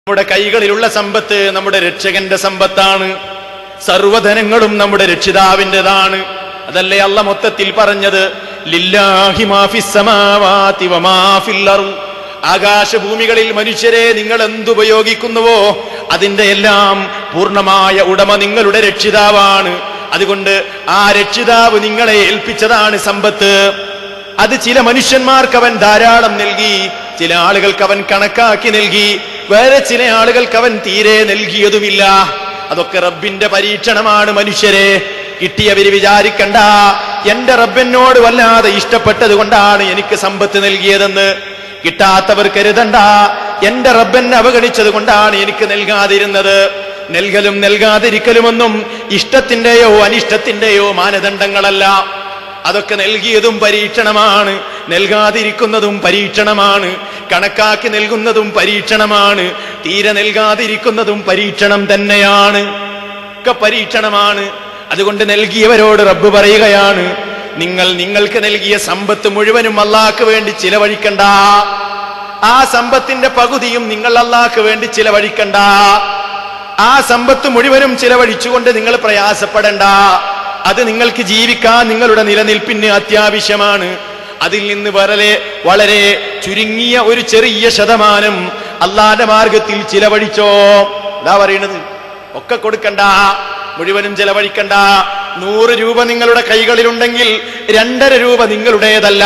നമ്മുടെ കൈകളിലുള്ള സമ്പത്ത് നമ്മുടെ രക്ഷകന്റെ സമ്പത്താണ് സർവധനങ്ങളും നമ്മുടെ രക്ഷിതാവിൻ്റെതാണ് അതല്ലേ അല്ല മൊത്തത്തിൽ പറഞ്ഞത് ലില്ലാഹി മാഫിസ് സമാവാതി വമാ ഫിൽ അർള്. ആകാശഭൂമികളിൽ മനുഷ്യരെ നിങ്ങൾ എന്തുപയോഗിക്കുന്നുവോ അതിന്റെ എല്ലാം പൂർണ്ണമായ ഉടമ നിങ്ങളുടെ രക്ഷിതാവാണ് അതുകൊണ്ട് ആ രക്ഷിതാവ് നിങ്ങളെ ഏൽപ്പിച്ചതാണ് സമ്പത്ത് അത് ചില മനുഷ്യന്മാർക്ക് അവൻ ധാരാളം നൽകി ചില ആളുകൾക്ക് അവൻ കണക്കാക്കി നൽകി വേറെ ചില ആളുകൾക്ക് അവൻ തീരെ നൽകിയതുമില്ല അതൊക്കെ റബ്ബിന്റെ പരീക്ഷണമാണ് മനുഷ്യരെ കിട്ടിയവര് വിചാരിക്കണ്ട എന്റെ റബ്ബിനോട് വല്ലാതെ ഇഷ്ടപ്പെട്ടത് കൊണ്ടാണ് എനിക്ക് സമ്പത്ത് നൽകിയതെന്ന് കിട്ടാത്തവർ കരുതണ്ട എന്റെ റബ്ബെന്നെ അവഗണിച്ചത് കൊണ്ടാണ് എനിക്ക് നൽകാതിരുന്നത് നൽകലും നൽകാതിരിക്കലുമൊന്നും ഇഷ്ടത്തിന്റെയോ അനിഷ്ടത്തിന്റെയോ മാനദണ്ഡങ്ങളല്ല അതൊക്കെ നൽകിയതും പരീക്ഷണമാണ് നൽകാതിരിക്കുന്നതും പരീക്ഷണമാണ് കണക്കാക്കി നൽകുന്നതും പരീക്ഷണമാണ് തീരെ നൽകാതിരിക്കുന്നതും പരീക്ഷണം തന്നെയാണ് ഒക്കെ പരീക്ഷണമാണ് അതുകൊണ്ട് നൽകിയവരോട് റബ്ബ് പറയുകയാണ് നിങ്ങൾ നിങ്ങൾക്ക് നൽകിയ സമ്പത്ത് മുഴുവനും അള്ളാഹ്ക്ക് വേണ്ടി ചിലവഴിക്കണ്ട ആ സമ്പത്തിന്റെ പകുതിയും നിങ്ങൾ അള്ളാഹ്ക്ക് വേണ്ടി ചിലവഴിക്കണ്ട ആ സമ്പത്ത് മുഴുവനും ചിലവഴിച്ചുകൊണ്ട് നിങ്ങൾ പ്രയാസപ്പെടണ്ട അത് നിങ്ങൾക്ക് ജീവിക്കാൻ നിങ്ങളുടെ നിലനിൽപ്പിന് അത്യാവശ്യമാണ് അതിൽ നിന്ന് വളരെ വളരെ ചുരുങ്ങിയ ഒരു ചെറിയ ശതമാനം അള്ളാന്റെ മാർഗത്തിൽ ചിലവഴിച്ചോ ഇതാ പറയണത് ഒക്കെ കൊടുക്കണ്ട മുഴുവനും ചെലവഴിക്കണ്ട നൂറ് രൂപ നിങ്ങളുടെ കൈകളിലുണ്ടെങ്കിൽ രണ്ടര രൂപ നിങ്ങളുടേതല്ല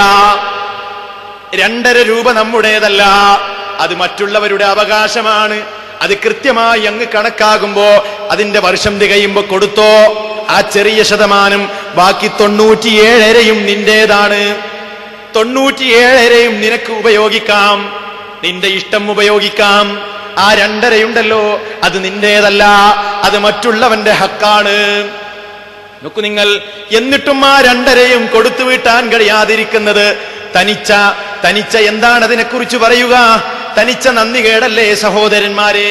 രണ്ടര രൂപ നമ്മുടേതല്ല അത് മറ്റുള്ളവരുടെ അവകാശമാണ് അത് കൃത്യമായി അങ്ങ് കണക്കാകുമ്പോ അതിന്റെ വർഷം തികയുമ്പോ കൊടുത്തോ ആ ചെറിയ ശതമാനം ബാക്കി തൊണ്ണൂറ്റിയേഴരയും നിന്റേതാണ് തൊണ്ണൂറ്റിയേഴരയും നിനക്ക് ഉപയോഗിക്കാം നിന്റെ ഇഷ്ടം ഉപയോഗിക്കാം ആ രണ്ടരയുണ്ടല്ലോ അത് നിന്റേതല്ല അത് മറ്റുള്ളവന്റെ ഹക്കാണ് നോക്കൂ നിങ്ങൾ എന്നിട്ടും ആ രണ്ടരയും കൊടുത്തു വീട്ടാൻ കഴിയാതിരിക്കുന്നത് തനിച്ച തനിച്ച എന്താണ് അതിനെക്കുറിച്ച് പറയുക തനിച്ച നന്ദി കേടല്ലേ സഹോദരന്മാരെ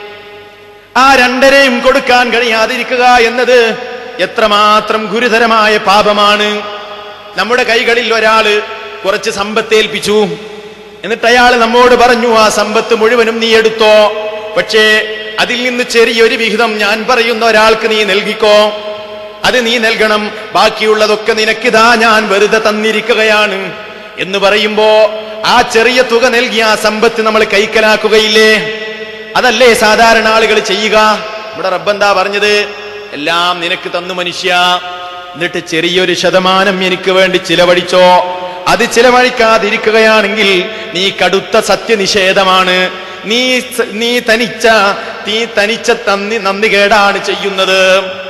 ആ രണ്ടരയും കൊടുക്കാൻ കഴിയാതിരിക്കുക എന്നത് എത്രമാത്രം ഗുരുതരമായ പാപമാണ് നമ്മുടെ കൈകളിൽ ഒരാള് കുറച്ച് സമ്പത്തേൽപ്പിച്ചു എന്നിട്ട് അയാൾ നമ്മോട് പറഞ്ഞു ആ സമ്പത്ത് മുഴുവനും നീ എടുത്തോ പക്ഷേ അതിൽ നിന്ന് ചെറിയൊരു വിഹിതം ഞാൻ പറയുന്ന ഒരാൾക്ക് നീ നൽകിക്കോ അത് നീ നൽകണം ബാക്കിയുള്ളതൊക്കെ നിനക്കിതാ ഞാൻ വെറുതെ തന്നിരിക്കുകയാണ് എന്ന് പറയുമ്പോ ആ ചെറിയ തുക നൽകി ആ സമ്പത്ത് നമ്മൾ കൈക്കലാക്കുകയില്ലേ അതല്ലേ സാധാരണ ആളുകൾ ചെയ്യുക ഇവിടെ റബ്ബെന്താ പറഞ്ഞത് എല്ലാം നിനക്ക് തന്നു മനുഷ്യ എന്നിട്ട് ചെറിയൊരു ശതമാനം എനിക്ക് വേണ്ടി ചിലവഴിച്ചോ അത് ചിലവഴിക്കാതിരിക്കുകയാണെങ്കിൽ നീ കടുത്ത സത്യനിഷേധമാണ് നീ സ- നീ തനിച്ച നീ തനിച്ച തന്നി നന്ദി കേടാണ് ചെയ്യുന്നത്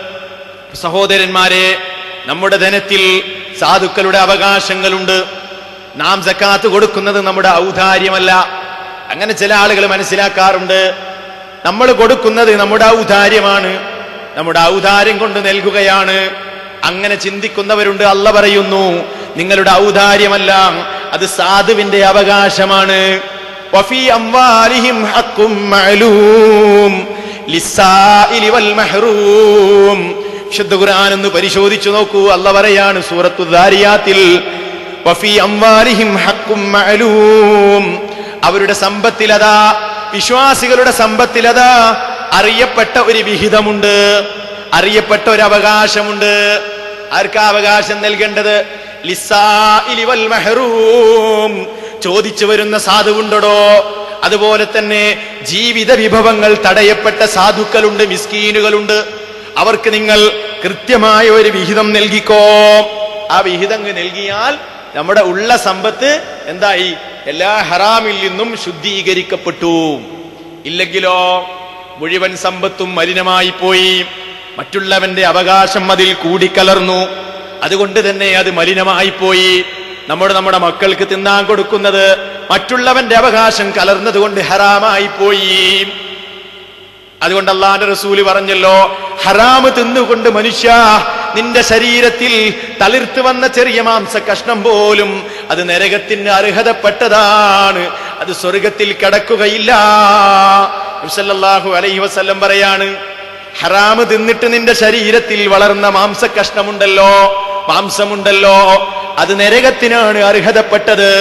സഹോദരന്മാരെ നമ്മുടെ ധനത്തിൽ സാധുക്കളുടെ അവകാശങ്ങളുണ്ട് നാം സക്കാത്ത് കൊടുക്കുന്നത് നമ്മുടെ ഔദാര്യമല്ല അങ്ങനെ ചില ആളുകൾ മനസ്സിലാക്കാറുണ്ട് നമ്മൾ കൊടുക്കുന്നത് നമ്മുടെ ഔദാര്യമാണ് നമ്മുടെ ഔദാര്യം കൊണ്ട് നൽകുകയാണ് അങ്ങനെ ചിന്തിക്കുന്നവരുണ്ട് അല്ല പറയുന്നു നിങ്ങളുടെ ഔദാര്യമല്ല അത് സാധുവിന്റെ അവകാശമാണ് വഫീ അംവാലിഹിം ഹഖും മഅലൂം ലിസ്സായിലി വൽ മഹ്റൂം വിശുദ്ധ ഖുർആൻ ഒന്ന് പരിശോധിച്ചു നോക്കൂ അല്ല പറയാണ് സൂറത്തു ദാരിയാത്തിൽ വഫീ അംവാലിഹിം ഹഖും മഅലൂം അവരുടെ സമ്പത്തിലതാ വിശ്വാസികളുടെ സമ്പത്തിലതാ അറിയപ്പെട്ട ഒരു വിഹിതമുണ്ട് അറിയപ്പെട്ട ഒരു അവകാശമുണ്ട് ആർക്കാ അവകാശം നൽകേണ്ടത് ലിസ്സായിലി വൽ മഹ്റൂം ചോദിച്ചു വരുന്ന സാധുവുണ്ടോ അതുപോലെ തന്നെ ജീവിത വിഭവങ്ങൾ തടയപ്പെട്ട സാധുക്കളുണ്ട് മിസ്കീനുകളുണ്ട് അവർക്ക് നിങ്ങൾ കൃത്യമായ ഒരു വിഹിതം നൽകിക്കോ ആ വിഹിതം അങ്ങ് നൽകിയാൽ നമ്മുടെ ഉള്ള സമ്പത്ത് എന്തായി എല്ലാ ഹറാമിൽ നിന്നും ശുദ്ധീകരിക്കപ്പെട്ടു ഇല്ലെങ്കിലോ മുഴുവൻ സമ്പത്തും മലിനമായി പോയി മറ്റുള്ളവന്റെ അവകാശം അതിൽ കൂടിക്കലർന്നു അതുകൊണ്ട് തന്നെ അത് മലിനമായി പോയി നമ്മുടെ നമ്മുടെ മക്കൾക്ക് തിന്നാൻ കൊടുക്കുന്നത് മറ്റുള്ളവന്റെ അവകാശം കലർന്നത് കൊണ്ട് ഹറാമായി പോയി അതുകൊണ്ട് അള്ളാന്റെ റസൂല് പറഞ്ഞല്ലോ ഹറാമ് തിന്നുകൊണ്ട് മനുഷ്യ നിന്റെ ശരീരത്തിൽ തളിർത്ത് വന്ന ചെറിയ മാംസ കഷ്ണം പോലും അത് നരകത്തിന് അർഹതപ്പെട്ടതാണ് അത് സ്വർഗത്തിൽ കടക്കുകയില്ല നബിസല്ലല്ലാഹു അലൈഹി വസല്ലം പറയാണ് ഹറാമ് തിന്നിട്ട് നിന്റെ ശരീരത്തിൽ വളർന്ന മാംസ കഷ്ണമുണ്ടല്ലോ മാംസമുണ്ടല്ലോ അത് നരകത്തിനാണ് അർഹതപ്പെട്ടത്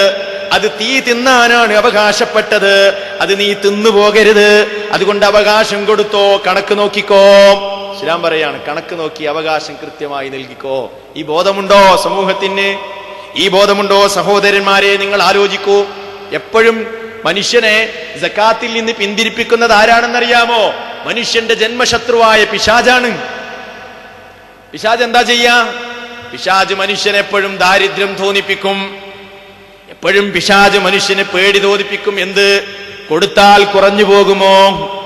അത് തീ തിന്നാനാണ് അവകാശപ്പെട്ടത് അത് നീ തിന്നു പോകരുത് അതുകൊണ്ട് അവകാശം കൊടുത്തോ കണക്ക് നോക്കിക്കോ ഇസ്ലാം പറയാണ് കണക്ക് നോക്കി അവകാശം കൃത്യമായി നൽകിക്കോ ഈ ബോധമുണ്ടോ സമൂഹത്തിന് ഈ ബോധമുണ്ടോ സഹോദരന്മാരെ നിങ്ങൾ ആലോചിക്കൂ എപ്പോഴും മനുഷ്യനെ ജക്കാത്തിൽ നിന്ന് പിന്തിരിപ്പിക്കുന്നത് ആരാണെന്നറിയാമോ മനുഷ്യന്റെ ജന്മശത്രുവായ പിശാജാണ് പിശാജ് എന്താ ചെയ്യാ പിശാജ് മനുഷ്യനെ എപ്പോഴും ദാരിദ്ര്യം തോന്നിപ്പിക്കും എപ്പോഴും പിശാജ് മനുഷ്യനെ പേടി തോന്നിപ്പിക്കും എന്ത് കൊടുത്താൽ കുറഞ്ഞു പോകുമോ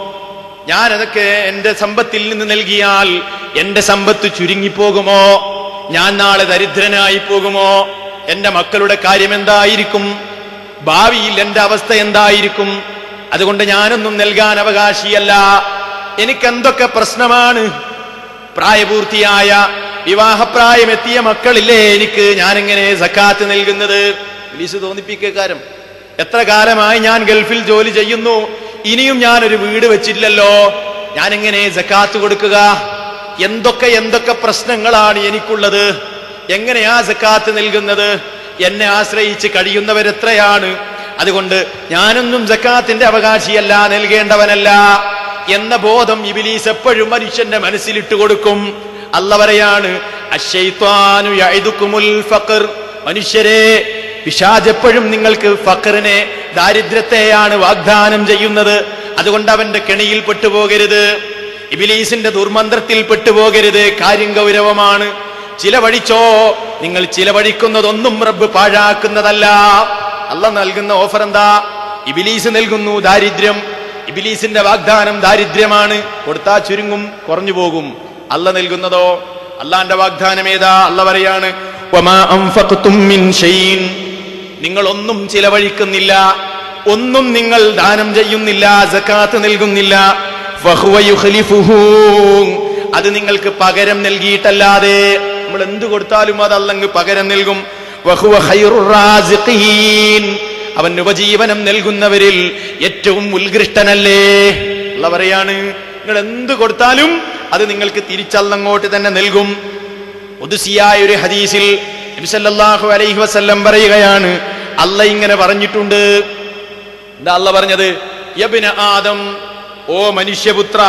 ഞാൻ അതൊക്കെ എന്റെ സമ്പത്തിൽ നിന്ന് നൽകിയാൽ എന്റെ സമ്പത്ത് ചുരുങ്ങിപ്പോകുമോ ഞാൻ നാളെ ദരിദ്രനായി പോകുമോ എന്റെ മക്കളുടെ കാര്യം എന്തായിരിക്കും ഭാവിയിൽ എന്റെ അവസ്ഥ എന്തായിരിക്കും അതുകൊണ്ട് ഞാനൊന്നും നൽകാൻ അവകാശിയല്ല എനിക്ക് എന്തൊക്കെ പ്രശ്നമാണ് പ്രായപൂർത്തിയായ വിവാഹപ്രായമെത്തിയ മക്കളില്ലേ എനിക്ക് ഞാനെങ്ങനെ സക്കാത്ത് നൽകുന്നത് പോലീസ് തോന്നിപ്പിക്കാരം എത്ര കാലമായി ഞാൻ ഗൾഫിൽ ജോലി ചെയ്യുന്നു ഇനിയും ഞാൻ ഒരു വീട് വെച്ചില്ലല്ലോ ഞാൻ എങ്ങനെ സക്കാത്ത് കൊടുക്കുക എന്തൊക്കെ എന്തൊക്കെ പ്രശ്നങ്ങളാണ് എനിക്കുള്ളത് എങ്ങനെയാ സക്കാത്ത് നൽകുന്നത് എന്നെ ആശ്രയിച്ച് കഴിയുന്നവരെത്രയാണ് അതുകൊണ്ട് ഞാനൊന്നും സക്കാത്തിന്റെ അവകാശിയല്ല നൽകേണ്ടവനല്ല എന്ന ബോധം ഇബിലീസ് എപ്പോഴും മനുഷ്യന്റെ മനസ്സിലിട്ട് കൊടുക്കും അല്ല പറയാണ് അശ്ശൈത്വാനു യഅ്ദുക്കുമുൽ ഫഖർ മനുഷ്യരെ പിശാജ് എപ്പോഴും നിങ്ങൾക്ക് ഫഖറിനെ ദാരിദ്ര്യത്തെയാണ് വാഗ്ദാനം ചെയ്യുന്നത് അതുകൊണ്ട് അവന്റെ കെണിയിൽ പെട്ടുപോകരുത് ഇബിലീസിന്റെ ദുർമന്ത്രത്തിൽ പെട്ടുപോകരുത് കാര്യം ഗൗരവമാണ് ചിലവഴിച്ചോ നിങ്ങൾ ചിലവഴിക്കുന്നതൊന്നും റബ്ബ് പാഴാക്കുന്നതല്ല അല്ല നൽകുന്ന ഓഫർ എന്താ ഇബിലീസ് നൽകുന്നു ദാരിദ്ര്യം ഇബിലീസിന്റെ വാഗ്ദാനം ദാരിദ്ര്യമാണ് കൊടുത്താ ചുരുങ്ങും കുറഞ്ഞു പോകും അല്ല നൽകുന്നതോ അള്ളാന്റെ വാഗ്ദാനം ഏതാ അല്ല പറയാണ് "വമാ അൻഫഖ്തും മിൻ ഷൈഇൻ." നിങ്ങൾ ഒന്നും ചിലവഴിക്കുന്നില്ല ഒന്നും നിങ്ങൾ ദാനം ചെയ്യുന്നില്ല സക്കാത്ത് നൽകുന്നില്ല ഫഹുവ യുഖ്ലിഫുഹു. അത് നിങ്ങൾക്ക് പകരം നൽകിയിട്ടല്ലാതെ നമ്മൾ എന്ത് കൊടുത്താലും അത് അല്ലങ്ങ് പകരം നൽകും വഹുവ ഖൈറുർ റാസിഖീൻ. അവൻ ഉപജീവനം നൽകുന്നവരിൽ ഏറ്റവും ഉത്കൃഷ്ടനല്ലേ ഉള്ള പറയാണ് നിങ്ങൾ എന്ത് കൊടുത്താലും അത് നിങ്ങൾക്ക് തിരിച്ചല്ലങ്ങോട്ട് തന്നെ നൽകും ഒതുസിയായ ഒരു ഹദീസിൽ നബി സല്ലല്ലാഹു അലൈഹി വസല്ലം പറയുകയാണ് അല്ല ഇങ്ങനെ പറഞ്ഞിട്ടുണ്ട് എന്താ അല്ല പറഞ്ഞത് യബ്ന ആദം ഓ മനുഷ്യപുത്ര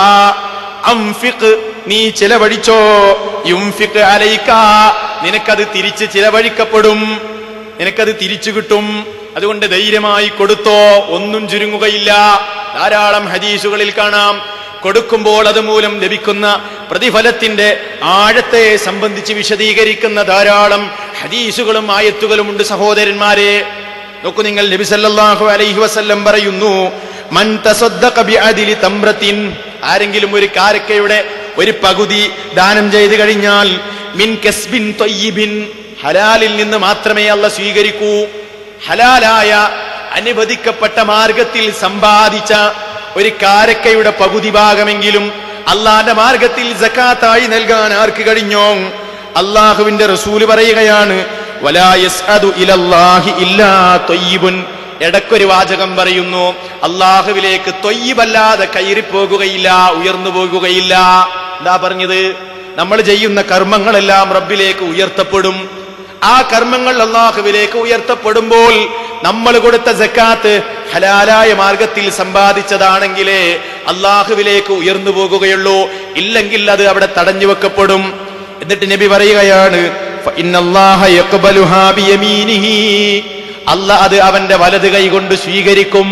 അംഫിഖ് നീ ചിലവഴിച്ചോ യുംഫിഖ് അലൈക നിനക്കത് തിരിച്ച് ചിലവഴിക്കപ്പെടും നിനക്കത് തിരിച്ചു കിട്ടും അതുകൊണ്ട് ധൈര്യമായി കൊടുത്തോ ഒന്നും ചുരുങ്ങുകയില്ല ധാരാളം ഹദീസുകളിൽ കാണാം കൊടുക്കുമ്പോൾ അതുമൂലം ലഭിക്കുന്ന പ്രതിഫലത്തിന്റെ ആഴത്തെ സംബന്ധിച്ച് വിശദീകരിക്കുന്ന ധാരാളം ഹദീസുകളും ആയത്തുകളും ഉണ്ട് സഹോദരന്മാരെ നോക്കൂ നിങ്ങൾ നബി സല്ലല്ലാഹു അലൈഹി വസല്ലം പറയുന്നു മൻ തസദ്ദഖ ബിഅദിലി തംറത്തിൻ ആരെങ്കിലും ഒരു കാരക്കയുടെ ഒരു പകുതി ദാനം ചെയ്തു കഴിഞ്ഞാൽ മിൻ കസ്ബിൻ ത്വയ്യിബിൻ ഹലാലിൽ നിന്ന് മാത്രമേ അല്ല സ്വീകരിക്കൂ ഹലാലായ അനുവദിക്കപ്പെട്ട മാർഗത്തിൽ സമ്പാദിച്ച ഒരു കാരക്കയുടെ പകുതി ഭാഗമെങ്കിലും അള്ളാന്റെ മാർഗത്തിൽ സക്കാത്തായി നൽകാൻ ആർക്ക് കഴിഞ്ഞോ അള്ളാഹുവിന്റെ റസൂല് പറയുകയാണ് വലാ യസ്അദു ഇലല്ലാഹി ഇല്ലാ ത്വയ്യിബുൻ ഇടക്കൊരു വാചകം പറയുന്നു അള്ളാഹുവിലേക്ക് തൊയ്യബല്ലാതെ കയറിപ്പോകുകയില്ല ഉയർന്നു പോകുകയില്ല എന്താ പറഞ്ഞത് നമ്മൾ ചെയ്യുന്ന കർമ്മങ്ങളെല്ലാം റബ്ബിലേക്ക് ഉയർത്തപ്പെടും ആ കർമ്മങ്ങൾ അള്ളാഹുവിലേക്ക് ഉയർത്തപ്പെടുമ്പോൾ നമ്മൾ കൊടുത്ത ജക്കാത്ത് ഹലാലായ മാർഗത്തിൽ സമ്പാദിച്ചതാണെങ്കിലേ അള്ളാഹുവിലേക്ക് ഉയർന്നു പോകുകയുള്ളൂ ഇല്ലെങ്കിൽ അത് അവിടെ തടഞ്ഞു വെക്കപ്പെടും എന്നിട്ട് നബി പറയുകയാണ് "ഫഇന്നല്ലാഹ യഖ്ബലുഹാ ബിയമീനിഹി." അല്ല അത് അവന്റെ വലത് കൈ കൊണ്ട് സ്വീകരിക്കും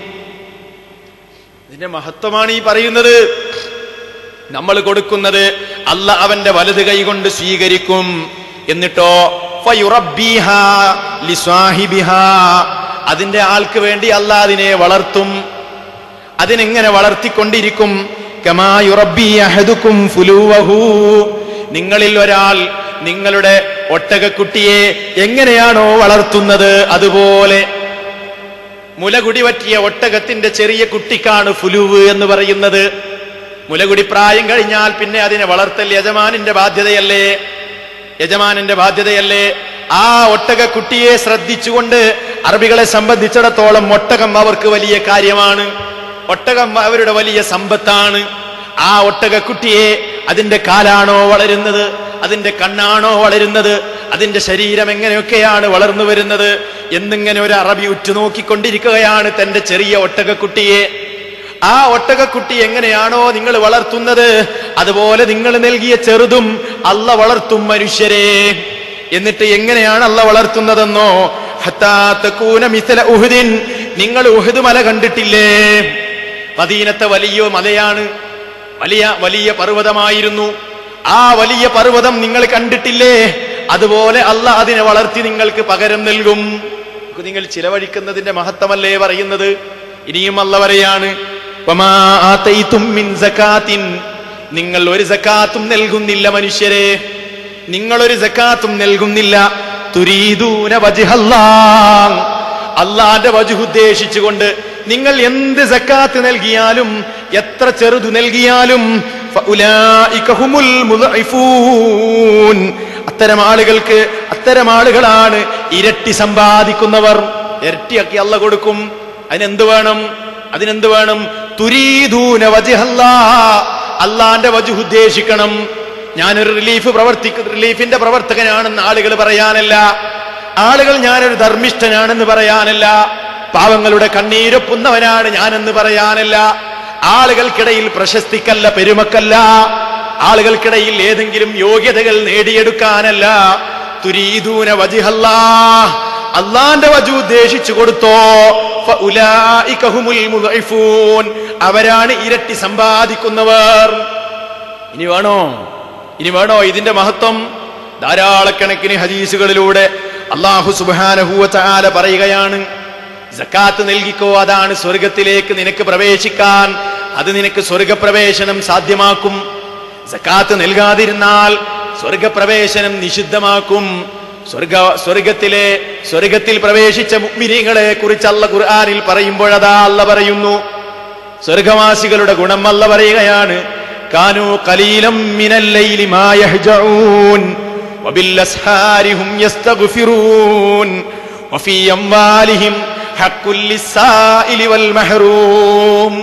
ഇതിന്റെ മഹത്വമാണ് ഈ പറയുന്നത് നമ്മൾ കൊടുക്കുന്നത് അല്ല അവന്റെ വലത് കൈ കൊണ്ട് സ്വീകരിക്കും എന്നിട്ടോ ഫയുറബ്ബീഹാ ലിസ്വാഹിബിഹാ. അതിന്റെ ആൾക്ക് വേണ്ടി അല്ല അതിനെ വളർത്തും അതിനെങ്ങനെ വളർത്തിക്കൊണ്ടിരിക്കും കമായുറബ്ബി അഹദുക്കും ഫുലൂവഹു നിങ്ങളിൽ ഒരാൾ നിങ്ങളുടെ ഒട്ടകക്കുട്ടിയെ എങ്ങനെയാണോ വളർത്തുന്നത് അതുപോലെ മുലകുടി പറ്റിയ ഒട്ടകത്തിന്റെ ചെറിയ കുട്ടിക്കാണ് ഫുലുവ് എന്ന് പറയുന്നത് മുലകുടി പ്രായം കഴിഞ്ഞാൽ പിന്നെ അതിനെ വളർത്തൽ യജമാനിന്റെ ബാധ്യതയല്ലേ യജമാനന്റെ ബാധ്യതയല്ലേ ആ ഒട്ടക കുട്ടിയെ ശ്രദ്ധിച്ചുകൊണ്ട് അറബികളെ സംബന്ധിച്ചിടത്തോളം ഒട്ടകം അവർക്ക് വലിയ കാര്യമാണ് ഒട്ടകം അവരുടെ വലിയ സമ്പത്താണ് ആ ഒട്ടകക്കുട്ടിയെ അതിന്റെ കാലാണോ വളരുന്നത് അതിന്റെ കണ്ണാണോ വളരുന്നത് അതിന്റെ ശരീരം എങ്ങനെയൊക്കെയാണ് വളർന്നു വരുന്നത് എന്നിങ്ങനെ ഒരു അറബി ഉറ്റുനോക്കിക്കൊണ്ടിരിക്കുകയാണ് തന്റെ ചെറിയ ഒട്ടകക്കുട്ടിയെ ആ ഒട്ടകക്കുട്ടി എങ്ങനെയാണോ നിങ്ങൾ വളർത്തുന്നത് അതുപോലെ നിങ്ങൾ നൽകിയ ചെറുതും അല്ല വളർത്തും മനുഷ്യരെ എന്നിട്ട് എങ്ങനെയാണ് അല്ല വളർത്തുന്നതെന്നോ ഹത്താ തകൂന മിഥല ഉഹുദിൻ നിങ്ങൾ ഉഹുദ് മല കണ്ടിട്ടില്ലേ മദീനത്തെ വലിയ മലയാണ് വലിയ വലിയ പർവ്വതമായിരുന്നു ആ വലിയ പർവ്വതം നിങ്ങൾ കണ്ടിട്ടില്ലേ അതുപോലെ അല്ല അതിനെ വളർത്തി നിങ്ങൾക്ക് പകരം നൽകും ഇത് നിങ്ങൾ ചിലവഴിക്കുന്നതിന്റെ മഹത്വമല്ലേ പറയുന്നത് ഇനിയും അല്ല പറയാണ് വമാ ആതൈതും മിൻ സകാത്തിൻ നിങ്ങൾ ഒരു സക്കാത്തും നൽകുന്നില്ല മനുഷ്യരെ നിങ്ങൾ ഒരു സക്കാത്തും നൽകുന്നില്ല തുരീദൂന വജ്ഹല്ലാ അള്ളാന്റെ വജുഹ് ഉദ്ദേശിച്ചുകൊണ്ട് നിങ്ങൾ എന്ത് സക്കാത്ത് നൽകിയാലും എത്ര ചെറുതു നൽകിയാലും ഫഉലായിക ഹുമുൽ മുളഇഫൂൻ. അത്തരം ആളുകൾക്ക് അത്തരം ആളുകളാണ് ഇരട്ടി സമ്പാദിക്കുന്നവർ ഇരട്ടിയാക്കി അല്ല കൊടുക്കും അതിനെന്ത് വേണം അതിനെന്ത് വേണം തുരീദൂന വജ്ഹല്ലാ അള്ളാന്റെ വജുഹ് ഉദ്ദേശിക്കണം ഞാനൊരു റിലീഫ് പ്രവർത്തിക്കുന്ന റിലീഫിന്റെ പ്രവർത്തകനാണെന്ന് ആളുകൾ പറയാനല്ല ആളുകൾ ഞാനൊരു ധർമ്മിഷ്ഠനാണെന്ന് പറയാനല്ല പാവങ്ങളുടെ കണ്ണീരൊപ്പുന്നവനാണ് ഞാനെന്ന് പറയാനല്ല ആളുകൾക്കിടയിൽ പ്രശസ്തിക്കല്ല പെരുമക്കല്ല ആളുകൾക്കിടയിൽ ഏതെങ്കിലും യോഗ്യതകൾ നേടിയെടുക്കാനല്ല തുരീദൂന വജിഹല്ലാ അള്ളാന്റെ വജു ഉദ്ദേശിച്ചു കൊടുത്തോ ഫഉലായിക ഹുമുൽ മുളഇഫൂൻ. അവരാണ് ഇരട്ടി സമ്പാദിക്കുന്നവർ ഇനി വേണോ ഇനി വേണോ ഇതിന്റെ മഹത്വം ധാരാളക്കണക്കിന് ഹദീസുകളിലൂടെ അള്ളാഹു സുബാനഹുവ ചാല പറയുകയാണ് സക്കാത്ത് നൽകിക്കോ അതാണ് സ്വർഗത്തിലേക്ക് നിനക്ക് പ്രവേശിക്കാൻ അത് നിനക്ക് സ്വർഗപ്രവേശനം സാധ്യമാക്കും സക്കാത്ത് നൽകാതിരുന്നാൽ സ്വർഗപ്രവേശനം നിഷിദ്ധമാക്കും സ്വർഗ സ്വർഗത്തിലെ സ്വർഗത്തിൽ പ്രവേശിച്ച മുഗ്മിനികളെ കുറിച്ച് അല്ല ഖുർആനിൽ പറയുമ്പോഴതാ അല്ല പറയുന്നു സ്വർഗവാസികളുടെ ഗുണം അല്ല പറയുകയാണ് കാനു കലീലം മിനൽ ലൈലി മാ യഹ്ജഊൻ വബില്ലസ്ഹാരി ഹും യസ്തഗ്ഫിറൂൻ വഫീ അംവാലിഹിം ഹഖ്കുൽ ലിസ്സായിലി വൽ മഹ്റൂം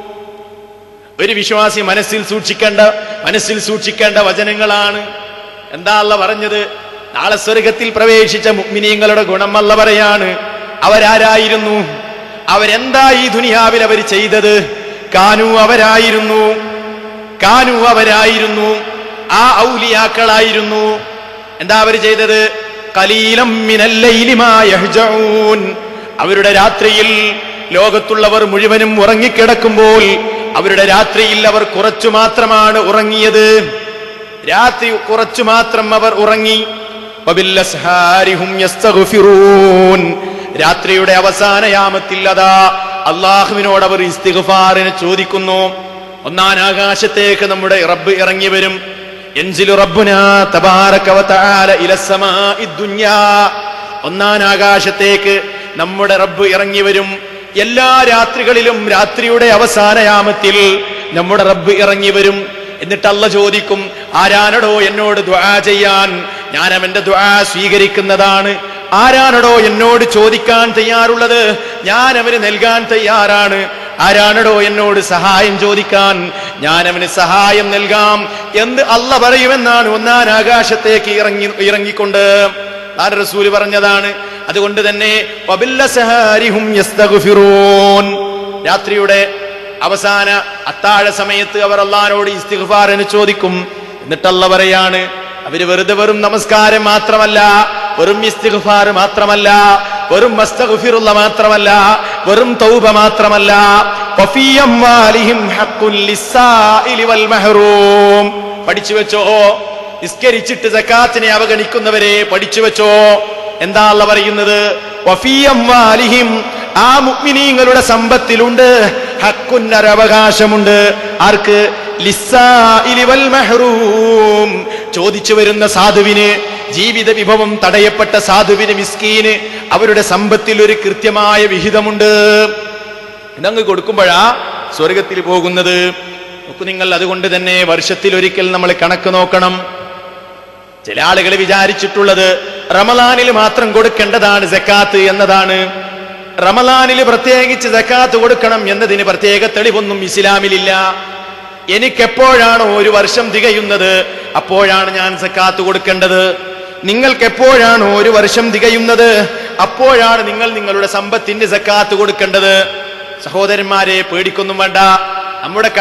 ഒരു വിശ്വാസി മനസ്സിൽ സൂക്ഷിക്കേണ്ട മനസ്സിൽ സൂക്ഷിക്കേണ്ട വചനങ്ങളാണ് എന്താ അല്ല പറഞ്ഞത് നാളെ സ്വർഗത്തിൽ പ്രവേശിച്ച മുഗ്മിനീങ്ങളുടെ ഗുണം അല്ല പറയാണ് അവരാരായിരുന്നു അവരെന്താ ഈ ദുനിയാവിൽ അവർ ചെയ്തത് കാനു അവരായിരുന്നു കാനു അവരായിരുന്നു ആ ഔലിയാക്കളായിരുന്നു എന്താ അവർ ചെയ്തത് കലീലം മിനല്ലൈലിമായഹ്ജഊൻ അവരുടെ രാത്രിയിൽ ലോകത്തുള്ളവർ മുഴുവനും ഉറങ്ങിക്കിടക്കുമ്പോൾ അവരുടെ രാത്രിയിൽ അവർ കുറച്ചു മാത്രമാണ് ഉറങ്ങിയത് രാത്രി കുറച്ചു മാത്രം അവർ ഉറങ്ങി വബില്ലസ്ഹാരി ഹും യസ്തഗ്ഫിറൂൻ. രാത്രിയുടെ അവസാന യാമത്തിൽ അതാ അള്ളാഹുവിനോട് അവർ ഇസ്തിഗ്ഫാറിന് ചോദിക്കുന്നു ഒന്നാം ആകാശത്തേക്ക് നമ്മുടെ റബ്ബ് ഇറങ്ങി വരും എൻസിലു റബ്ബുനാ തബാരക വതആല ഇലസ്സമാഇ ദുനിയാ ഒന്നാം ആകാശത്തേക്ക് നമ്മുടെ റബ്ബ് ഇറങ്ങി വരും എല്ലാ രാത്രികളിലും രാത്രിയുടെ അവസാന യാമത്തിൽ നമ്മുടെ റബ്ബ് ഇറങ്ങി വരും എന്നിട്ട് അല്ല ചോദിക്കും ആരാനടോ എന്നോട് ദ്വാ ചെയ്യാൻ ഞാൻ അവന്റെ ദ്വാ സ്വീകരിക്കുന്നതാണ് ആരാണടോ എന്നോട് ചോദിക്കാൻ തയ്യാറുള്ളത് ഞാൻ അവന് നൽകാൻ തയ്യാറാണ് ആരാണടോ എന്നോട് സഹായം ചോദിക്കാൻ ഞാൻ അവന് സഹായം നൽകാം എന്ന് അല്ല പറയുമെന്നാണ് ഒന്നാം ആകാശത്തേക്ക് ഇറങ്ങി ഇറങ്ങിക്കൊണ്ട് ആ റസൂല് പറഞ്ഞതാണ് അതുകൊണ്ട് തന്നെ വബില്ലസഹാരിഹും യസ്തഗ്ഫിറൂൻ. രാത്രിയുടെ അവസാന അത്താഴ സമയത്ത് അവർ അള്ളഹാനോട് ഇസ്തിഗ്ഫാറിന് ചോദിക്കും എന്നിട്ടല്ല പറയാണ് അവര് വെറുതെ വെറും നമസ്കാരം മാത്രമല്ല വെറും ഇസ്തിഗ്ഫാർ മാത്രമല്ല വെറും മസ്തഗ്ഫിറുള്ള മാത്രമല്ല വെറും തൗബ മാത്രമല്ല വഫീ അംവാലിഹിം ഹഖ്കുൻ ലിസ്സായിലി വൽ മഹ്റൂം പഠിച്ചു വെച്ചോ നിസ്കരിച്ചിട്ട് സക്കാത്തിനെ അവഗണിക്കുന്നവരെ പഠിച്ചു വെച്ചോ എന്താ അള്ള പറയുന്നത് വഫീ അംവാലിഹിം ആ മുഅ്മിനീങ്ങളുടെ സമ്പത്തിലുണ്ട് ഹക്കുന്നൊരവകാശമുണ്ട് ആർക്ക് ലിസ്സായിലി വൽ മഹ്റൂം ചോദിച്ചു വരുന്ന സാധുവിന് ജീവിത വിഭവം തടയപ്പെട്ട സാധുവിന് മിസ്കീന് അവരുടെ സമ്പത്തിൽ ഒരു കൃത്യമായ വിഹിതമുണ്ട് ഇതങ്ങ് കൊടുക്കുമ്പോഴാ സ്വർഗത്തിൽ പോകുന്നത് നോക്കൂ നിങ്ങൾ അതുകൊണ്ട് തന്നെ വർഷത്തിൽ ഒരിക്കൽ നമ്മൾ കണക്ക് നോക്കണം ചില ആളുകൾ വിചാരിച്ചിട്ടുള്ളത് റമലാനിൽ മാത്രം കൊടുക്കേണ്ടതാണ് സക്കാത്ത് എന്നതാണ് റമലാനിൽ പ്രത്യേകിച്ച് സക്കാത്ത് കൊടുക്കണം എന്നതിന് പ്രത്യേക തെളിവൊന്നും ഇസ്ലാമിലില്ല എനിക്കെപ്പോഴാണോ ഒരു വർഷം തികയുന്നത് അപ്പോഴാണ് ഞാൻ സക്കാത്ത് കൊടുക്കേണ്ടത് നിങ്ങൾക്ക് എപ്പോഴാണോ ഒരു വർഷം തികയുന്നത് അപ്പോഴാണ് നിങ്ങൾ നിങ്ങളുടെ സമ്പത്തിന്റെ സക്കാത്ത് കൊടുക്കേണ്ടത് സഹോദരന്മാരെ പേടിക്കൊന്നും വേണ്ട നമ്മുടെ